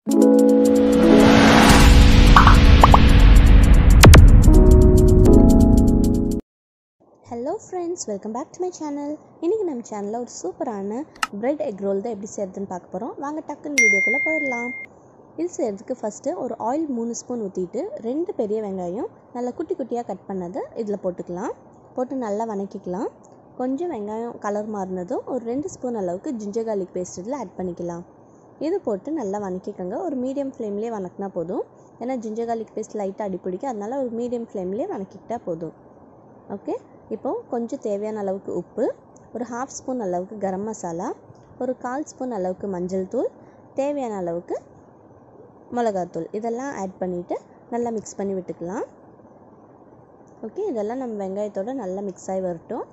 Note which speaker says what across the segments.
Speaker 1: hello friends welcome back to my channel இன்றைக்கி நம்ம சேனலில் ஒரு சூப்பரான பிரெட் எக் ரோல் தான் எப்படி செய்கிறதுன்னு பார்க்க போகிறோம் வாங்க டக்குன்னு வீடியோக்குள்ளே போயிடலாம் இது செய்கிறதுக்கு ஃபஸ்ட்டு ஒரு ஆயில் மூணு ஸ்பூன் ஊற்றிட்டு ரெண்டு பெரிய வெங்காயம் நல்லா குட்டி குட்டியாக கட் பண்ணதை இதில் போட்டுக்கலாம் போட்டு நல்லா வணக்கிக்கலாம் கொஞ்சம் வெங்காயம் கலர் மாறினதும் ஒரு ரெண்டு ஸ்பூன் அளவுக்கு ஜிஞ்சர் கார்லிக் பேஸ்ட் இதில் ஆட் பண்ணிக்கலாம் இது போட்டு நல்லா வணக்கிக்கோங்க ஒரு மீடியம் ஃப்ளேம்லேயே வணக்கினா போதும் ஏன்னா ஜிஞ்சர் கார்லிக் பேஸ்ட் லைட்டாக அடி பிடிக்கும் அதனால் ஒரு மீடியம் ஃப்ளேம்லேயே வணக்கிக்கிட்டால் போதும் ஓகே இப்போது கொஞ்சம் தேவையான அளவுக்கு உப்பு ஒரு ஹாஃப் ஸ்பூன் அளவுக்கு கரம் மசாலா ஒரு கால் ஸ்பூன் அளவுக்கு மஞ்சள் தூள் தேவையான அளவுக்கு மிளகாத்தூள் இதெல்லாம் ஆட் பண்ணிவிட்டு நல்லா மிக்ஸ் பண்ணி விட்டுக்கலாம் ஓகே இதெல்லாம் நம்ம வெங்காயத்தோடு நல்லா மிக்ஸ் ஆகி வரட்டும்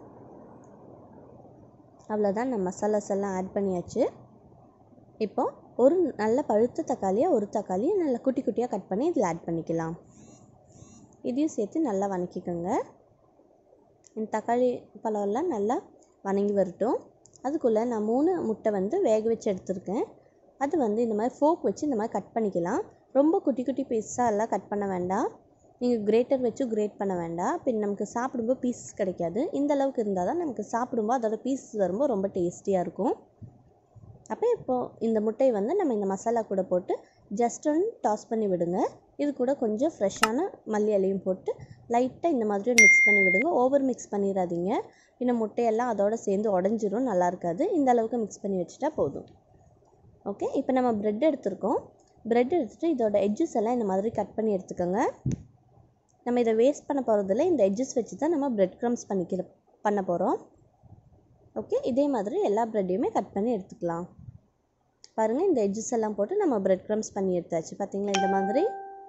Speaker 1: அவ்வளோதான் நம்ம மசாலாஸ் எல்லாம் ஆட் பண்ணியாச்சு இப்போது ஒரு நல்ல பழுத்த தக்காளியை ஒரு தக்காளியை நல்லா குட்டி குட்டியாக கட் பண்ணி இதில் ஆட் பண்ணிக்கலாம் இதையும் சேர்த்து நல்லா வணக்கிக்கோங்க இந்த தக்காளி பழம்லாம் நல்லா வணங்கி வரட்டும் அதுக்குள்ளே நான் மூணு முட்டை வந்து வேக வச்சு எடுத்திருக்கேன் அது வந்து இந்த மாதிரி ஃபோக் வச்சு இந்த மாதிரி கட் பண்ணிக்கலாம் ரொம்ப குட்டி குட்டி பீஸாக எல்லாம் கட் பண்ண வேண்டாம் நீங்கள் கிரேட்டர் வச்சு கிரேட் பண்ண வேண்டாம் இப்போ நமக்கு சாப்பிடும்போது பீஸ் கிடைக்காது இந்த அளவுக்கு இருந்தால் தான் நமக்கு சாப்பிடும்போது அதோட பீஸ் வரும்போது ரொம்ப டேஸ்டியாக இருக்கும் அப்போ இப்போது இந்த முட்டையை வந்து நம்ம இந்த மசாலா கூட போட்டு ஜஸ்ட் ஒன்று டாஸ் பண்ணி விடுங்க இது கூட கொஞ்சம் ஃப்ரெஷ்ஷான மல்லி இலையும் போட்டு லைட்டாக இந்த மாதிரி மிக்ஸ் பண்ணி விடுங்க ஓவர் மிக்ஸ் பண்ணிடாதீங்க பின்ன முட்டையெல்லாம் அதோடு சேர்ந்து உடஞ்சிரும் நல்லா இருக்காது இந்த அளவுக்கு மிக்ஸ் பண்ணி வச்சுட்டா போதும் ஓகே இப்போ நம்ம ப்ரெட் எடுத்திருக்கோம் ப்ரெட் எடுத்துகிட்டு இதோட எட்ஜஸ் எல்லாம் இந்த மாதிரி கட் பண்ணி எடுத்துக்கோங்க நம்ம இதை வேஸ்ட் பண்ண போகிறதில்ல இந்த எட்ஜஸ் வச்சு தான் நம்ம ப்ரெட் க்ரம்ஸ் பண்ணிக்கிற பண்ண போகிறோம் ஓகே இதே மாதிரி எல்லா ப்ரெட்டையுமே கட் பண்ணி எடுத்துக்கலாம் பாருங்கள் இந்த எட்ஜஸ் எல்லாம் போட்டு நம்ம ப்ரெட் க்ரம்ஸ் பண்ணி எடுத்தாச்சு பார்த்தீங்களா இந்த மாதிரி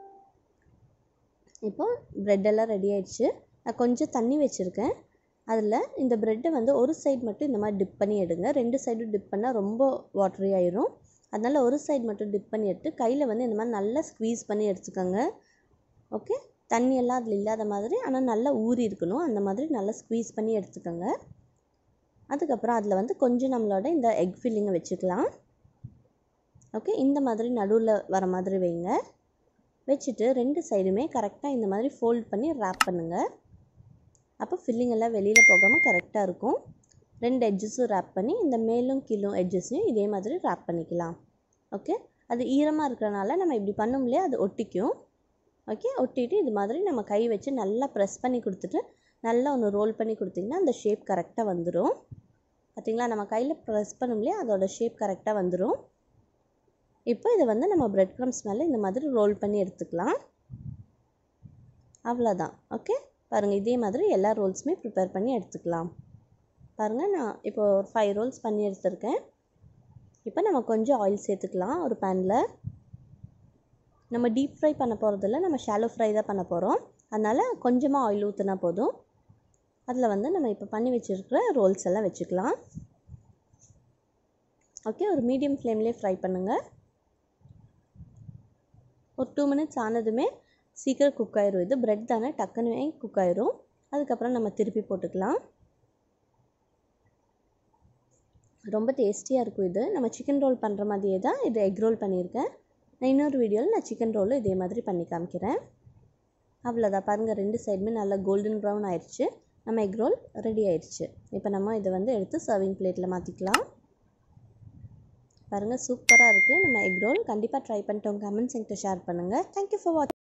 Speaker 1: இப்போது ப்ரெட் எல்லாம் ரெடி ஆயிடுச்சு நான் கொஞ்சம் தண்ணி வச்சுருக்கேன் அதில் இந்த ப்ரெட்டை வந்து ஒரு சைடு மட்டும் இந்த மாதிரி டிப் பண்ணி எடுங்க ரெண்டு சைடும் டிப் பண்ணால் ரொம்ப வாட்டரி ஆயிரும் அதனால் ஒரு சைடு மட்டும் டிப் பண்ணி எடுத்து கையில் வந்து இந்த மாதிரி நல்லா ஸ்க்வீஸ் பண்ணி எடுத்துக்கோங்க ஓகே தண்ணியெல்லாம் அதில் இல்லாத மாதிரி ஆனால் நல்லா ஊறி இருக்கணும் அந்த மாதிரி நல்லா ஸ்க்வீஸ் பண்ணி எடுத்துக்கோங்க அதுக்கப்புறம் அதில் வந்து கொஞ்சம் நம்மளோட இந்த எக் ஃபில்லிங்கை வச்சுக்கலாம் ஓகே இந்த மாதிரி நடுவில் வர மாதிரி வைங்க வச்சுட்டு ரெண்டு சைடுமே கரெக்டாக இந்த மாதிரி ஃபோல்ட் பண்ணி ரேப் பண்ணுங்கள் அப்போ ஃபில்லிங் எல்லாம் வெளியில் போகாமல் கரெக்டாக இருக்கும் ரெண்டு எட்ஜஸும் ரேப் பண்ணி இந்த மேலும் கீழும் எட்ஜஸையும் இதே மாதிரி ரேப் பண்ணிக்கலாம் ஓகே அது ஈரமாக இருக்கிறனால நம்ம இப்படி பண்ணும்லையே அது ஒட்டிக்கும் ஓகே ஒட்டிட்டு இது மாதிரி நம்ம கை வச்சு நல்லா ப்ரெஸ் பண்ணி கொடுத்துட்டு நல்லா ஒன்று ரோல் பண்ணி கொடுத்திங்கன்னா அந்த ஷேப் கரெக்டாக வந்துடும் பார்த்திங்களா நம்ம கையில் ப்ரெஸ் பண்ணும்லையே அதோட ஷேப் கரெக்டாக வந்துடும் இப்போ இதை வந்து நம்ம ப்ரெட் க்ரம்ஸ் மேலே இந்த மாதிரி ரோல் பண்ணி எடுத்துக்கலாம் அவ்வளோதான் ஓகே பாருங்கள் இதே மாதிரி எல்லா ரோல்ஸுமே ப்ரிப்பேர் பண்ணி எடுத்துக்கலாம் பாருங்கள் நான் இப்போ ஒரு ஃபைவ் ரோல்ஸ் பண்ணி எடுத்திருக்கேன் இப்போ நம்ம கொஞ்சம் ஆயில் சேர்த்துக்கலாம் ஒரு பேனில் நம்ம டீப் ஃப்ரை பண்ண போகிறதில்ல நம்ம ஷாலோ ஃப்ரை தான் பண்ண போகிறோம் அதனால் கொஞ்சமாக ஆயில் ஊற்றினா போதும் அதில் வந்து நம்ம இப்போ பண்ணி வச்சுருக்கிற ரோல்ஸ் எல்லாம் வச்சுக்கலாம் ஓகே ஒரு மீடியம் ஃப்ளேம்லேயே ஃப்ரை பண்ணுங்கள் ஒரு டூ மினிட்ஸ் ஆனதுமே சீக்கிரம் குக் ஆயிரும் இது ப்ரெட் தானே டக்குன்னு குக் ஆயிரும் அதுக்கப்புறம் நம்ம திருப்பி போட்டுக்கலாம் ரொம்ப டேஸ்டியாக இருக்கும் இது நம்ம சிக்கன் ரோல் பண்ணுற மாதிரியே தான் இது எக் ரோல் பண்ணியிருக்கேன் நான் இன்னொரு வீடியோவில் நான் சிக்கன் ரோலும் இதே மாதிரி பண்ணி காமிக்கிறேன் அவ்வளோதான் பாருங்கள் ரெண்டு சைடுமே நல்லா கோல்டன் ப்ரௌன் ஆயிடுச்சு நம்ம எக் ரோல் ரெடி ஆயிடுச்சு இப்போ நம்ம இதை வந்து எடுத்து சர்விங் பிளேட்டில் மாற்றிக்கலாம் பாருங்கள் சூப்பராக இருக்குது நம்ம எக் ரோல் கண்டிப்பாக ட்ரை பண்ணிட்டு உங்கள் கமெண்ட்ஸ் என்கிட்ட ஷேர் பண்ணுங்கள் தேங்க்யூ ஃபார் வாட்ச்